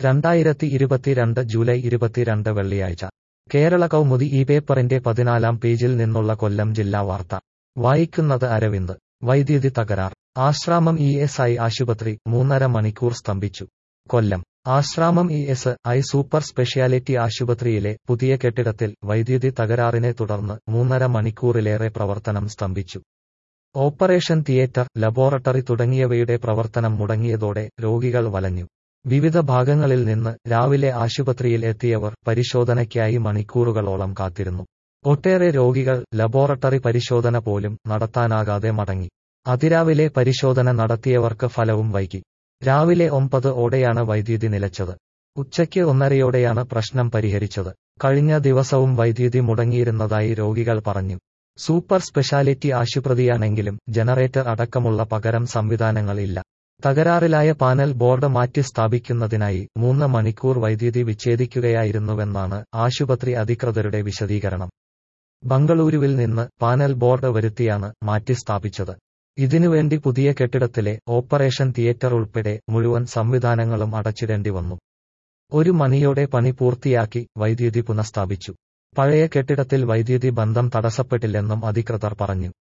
രണ്ടായിരത്തി ഇരുപത്തിരണ്ട് ജൂലൈ ഇരുപത്തിരണ്ട് വെള്ളിയാഴ്ച കേരള കൗമുദി ഈ പേപ്പറിന്റെ പതിനാലാം പേജിൽ നിന്നുള്ള കൊല്ലം ജില്ലാ വാർത്ത വായിക്കുന്നത് അരവിന്ദ് വൈദ്യുതി തകരാർ ആശ്രാമം ഇ എസ് ഐ ആശുപത്രി മൂന്നര മണിക്കൂർ സ്തംഭിച്ചു Kollam Asramam E S I super speciality ആശുപത്രിയിലെ പുതിയ കെട്ടിടത്തിൽ വൈദ്യുതി തകരാറിനെ തുടർന്ന് മൂന്നര മണിക്കൂറിലേറെ പ്രവർത്തനം സ്തംഭിച്ചു ഓപ്പറേഷൻ തിയേറ്റർ ലബോറട്ടറി തുടങ്ങിയവയുടെ പ്രവർത്തനം മുടങ്ങിയതോടെ രോഗികൾ വലഞ്ഞു വിവിധ ഭാഗങ്ങളിൽ നിന്ന് രാവിലെ ആശുപത്രിയിൽ എത്തിയവർ പരിശോധനയ്ക്കായി മണിക്കൂറുകളോളം കാത്തിരുന്നു ഒട്ടേറെ രോഗികൾ ലബോറട്ടറി പരിശോധന പോലും നടത്താനാകാതെ മടങ്ങി അതിരാവിലെ പരിശോധന നടത്തിയവർക്ക് ഫലവും വൈകി രാവിലെ ഒമ്പത് ഓടെയാണ് വൈദ്യുതി നിലച്ചത് ഉച്ചയ്ക്ക് ഒന്നരയോടെയാണ് പ്രശ്നം പരിഹരിച്ചത് കഴിഞ്ഞ ദിവസവും വൈദ്യുതി മുടങ്ങിയിരുന്നതായി രോഗികൾ പറഞ്ഞു സൂപ്പർ സ്പെഷ്യാലിറ്റി ആശുപത്രിയാണെങ്കിലും ജനറേറ്റർ അടക്കമുള്ള പകരം സംവിധാനങ്ങൾ ഇല്ല തകരാറിലായ പാനൽ ബോർഡ് മാറ്റി സ്ഥാപിക്കുന്നതിനായി മൂന്ന് മണിക്കൂർ വൈദ്യുതി വിച്ഛേദിക്കുകയായിരുന്നുവെന്നാണ് ആശുപത്രി അധികൃതരുടെ വിശദീകരണം ബംഗളൂരുവിൽ നിന്ന് പാനൽ ബോർഡ് വരുത്തിയാണ് മാറ്റി സ്ഥാപിച്ചത് ഇതിനുവേണ്ടി പുതിയ കെട്ടിടത്തിലെ ഓപ്പറേഷൻ തിയേറ്റർ ഉൾപ്പെടെ മുഴുവൻ സംവിധാനങ്ങളും അടച്ചിടേണ്ടി വന്നു ഒരു മണിയോടെ പണി പൂർത്തിയാക്കി വൈദ്യുതി പുനഃസ്ഥാപിച്ചു പഴയ കെട്ടിടത്തിൽ വൈദ്യുതി ബന്ധം തടസ്സപ്പെട്ടില്ലെന്നും അധികൃതർ പറഞ്ഞു